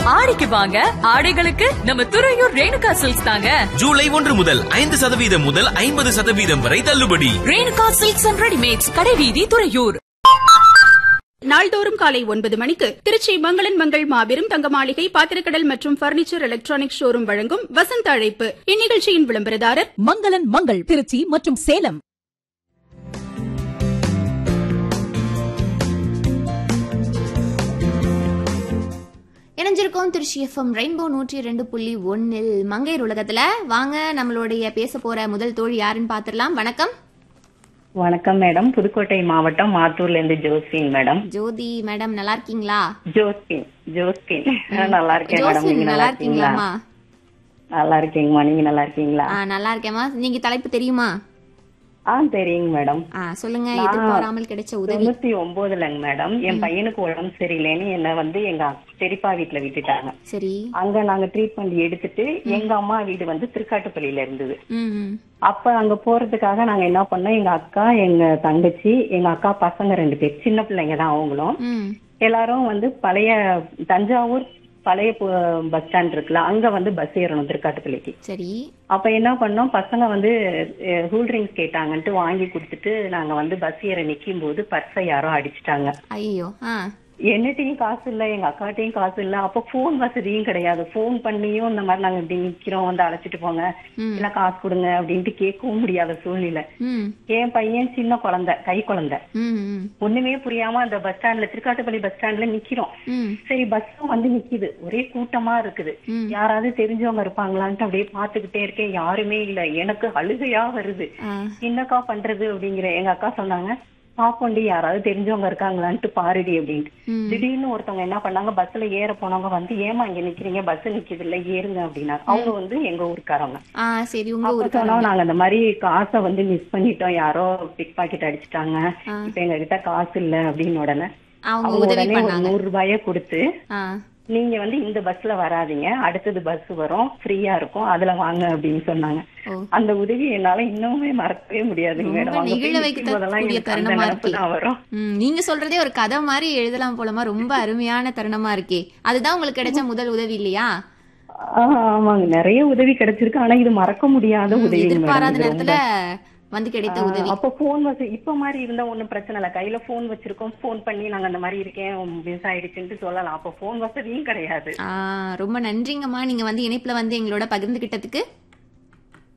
ஆடிக்கு வாங்க ஆடைகளுக்கு நம்ம துறையூர் ரேணுகா சில்க்ஸ் தாங்க ஜூலை ஒன்று முதல் ஐந்து சதவீதம் முதல் ஐம்பது சதவீதம் வரை தள்ளுபடி ரேணுகா சில்க்ஸ் அண்ட் ரெடிமேட்ஸ் கடைவீதி துறையூர் நாள்தோறும் காலை ஒன்பது மணிக்கு திருச்சி மங்களன் மங்கள் மாபெரும் தங்க மாளிகை பாத்திரக்கடல் மற்றும் பர்னிச்சர் எலக்ட்ரானிக் ஷோரூம் வழங்கும் வசந்த அழைப்பு இந்நிகழ்ச்சியின் விளம்பரதாரர் மங்களன் மங்கள் திருச்சி மற்றும் சேலம் இணைஞ்சிருக்கோம் திருச்சி எஃப்எம் ரெயின்போ நூற்றி ரெண்டு புள்ளி ஒன்னில் மங்கையர் உலகத்துல வாங்க நம்மளுடைய பேச போற முதல் தோழி யாருன்னு பாத்துடலாம் வணக்கம் வணக்கம் மேடம் புதுக்கோட்டை மாவட்டம் மாத்தூர்ல இருந்து ஜோஸ்பின் மேடம் ஜோதி மேடம் நல்லா இருக்கீங்களா ஜோஸ்பின் ஜோஸ்பின் நல்லா இருக்கேன் மேடம் ஜோஸ்வின் நீங்க நல்லா இருக்கீங்களாமா நல்லா இருக்கீங்கம்மா நீங்க நல்லா இருக்கீங்களா ஆ நல்லா இருக்கேம்மா நீங்க தலைப்பு தெரியுமா ஆ தெரியுங்க மேடம் ஆ சொல்லுங்க எதிர்பாராமல் கிடைச்ச உதவி தொண்ணூத்தி ஒன்பதுலங்க மேடம் என் பையனுக்கு உடம்பு சரியில்லைன்னு என்ன வந்து எங்க பெரியப்பா வீட்டுல விட்டுட்டாங்க சரி அங்க நாங்க ட்ரீட்மெண்ட் எடுத்துட்டு எங்க அம்மா வீடு வந்து திருக்காட்டுப்பள்ளியில இருந்தது ம் ம். அப்ப அங்க போறதுக்காக நாங்க என்ன பண்ணோம் எங்க அக்கா எங்க தங்கச்சி எங்க அக்கா பசங்க ரெண்டு பேர் சின்ன பிள்ளைங்க தான் அவங்களும் ம் எல்லாரும் வந்து பழைய தஞ்சாவூர் பழைய பு- பஸ் ஸ்டாண்ட் இருக்குல்ல அங்க வந்து பஸ் ஏறணும் திருக்காட்டுப்பள்ளிக்கு சரி அப்ப என்ன பண்ணோம் பசங்க வந்து கூல் ட்ரிங்க்ஸ் கேட்டாங்கன்ட்டு வாங்கி கொடுத்துட்டு நாங்க வந்து பஸ் ஏற நிக்கும் போது பர்ஸை யாரோ அடிச்சிட்டாங்க ஐயோ ஆ என்னட்டையும் காசு இல்ல எங்க அக்காட்டையும் காசு இல்ல அப்ப போன் வசதியும் கிடையாது போன் பண்ணியும் இந்த மாதிரி நாங்க இப்படி நிக்கிறோம் வந்து அழைச்சிட்டு போங்க ம். இல்ல காசு கொடுங்க அப்படின்ட்டு கேட்கவும் முடியாத சூழ்நிலை ம் என் பையன் சின்ன குழந்தை கை குழந்தை ம் ம் ஒண்ணுமே புரியாம அந்த பஸ் ஸ்டாண்ட்ல திருக்காட்டுப்பள்ளி பஸ் ஸ்டாண்ட்ல நிக்கிறோம் ம் சரி பஸ்ஸும் வந்து நிக்குது ஒரே கூட்டமா இருக்குது ம். யாராவது தெரிஞ்சவங்க இருப்பாங்களான்ட்டு அப்படியே பாத்துக்கிட்டே இருக்கேன் யாருமே இல்ல எனக்கு அழுகையா வருது ஆ என்னக்கா பண்றது அப்படிங்கிற எங்க அக்கா சொன்னாங்க பாப்போண்டி யாராவது தெரிஞ்சவங்க இருக்காங்களான்ட்டு பாருடி அப்படின்ட்டு ம். திடீர்னு ஒருத்தவங்க என்ன பண்ணாங்க பஸ்ல ஏற போனவங்க வந்து ஏமா இங்க நிக்கிறீங்க பஸ் நிக்குது இல்ல ஏறுங்க அப்படின்னா அவங்க வந்து எங்க ஊருக்காரவங்க ஆ சரி உங்க அப்ப ஊருக்கு சொன்னோம் நாங்க அந்த மாதிரி காசை வந்து மிஸ் பண்ணிட்டோம் யாரோ பிக் பாக்கெட் அடிச்சிட்டாங்க ஆ. இப்ப எங்க கிட்ட காசு இல்ல அப்படின்னு உடனே அவங்க அவங்க உதவி உடனே ஒரு பண்ணாங்க நூறு ரூபாய கொடுத்து ஆ நீங்க வந்து இந்த பஸ்ல வராதீங்க அடுத்தது பஸ் வரும் ஃப்ரீயா இருக்கும் அதுல வாங்க அப்படின்னு சொன்னாங்க ஓ அந்த உதவி என்னால இன்னுமே மறக்கவே முடியாதுங்க ரொம்ப மேடம் அங்க போய் நெகிழ நிக்கும் போதெல்லாம் வைக்கக்கூடிய எனக்கு அந்த தருணமா நினைப்பு இருக்கே தான் வரும் ம், நீங்க சொல்றதே ஒரு கதை மாதிரி எழுதலாம் போலமா ரொம்ப அருமையான தருணமா இருக்கே அதுதான் உங்களுக்கு கிடைச்ச முதல் உதவி இல்லையா ஆஹ் ஆமாங்க நிறைய உதவி கிடைச்சிருக்கு ஆனா இது மறக்க முடியாத ம், உதவி எதிர்பாராத நேரத்துல வந்து கிடைத்த உதவி அப்ப போன் வசதி இப்ப மாதிரி இருந்தா ஒண்ணும் பிரச்சனை இல்ல கையில போன் வச்சிருக்கோம் போன் பண்ணி நாங்க அந்த மாதிரி இருக்கேன் மிஸ் ஆயிடுச்சுன்னு சொல்லலாம் அப்ப போன் வசதியும் கிடையாது ஆ ரொம்ப நன்றிங்கம்மா நீங்க வந்து இணைப்புல வந்து எங்களோட பகிர்ந்துகிட்டதுக்கு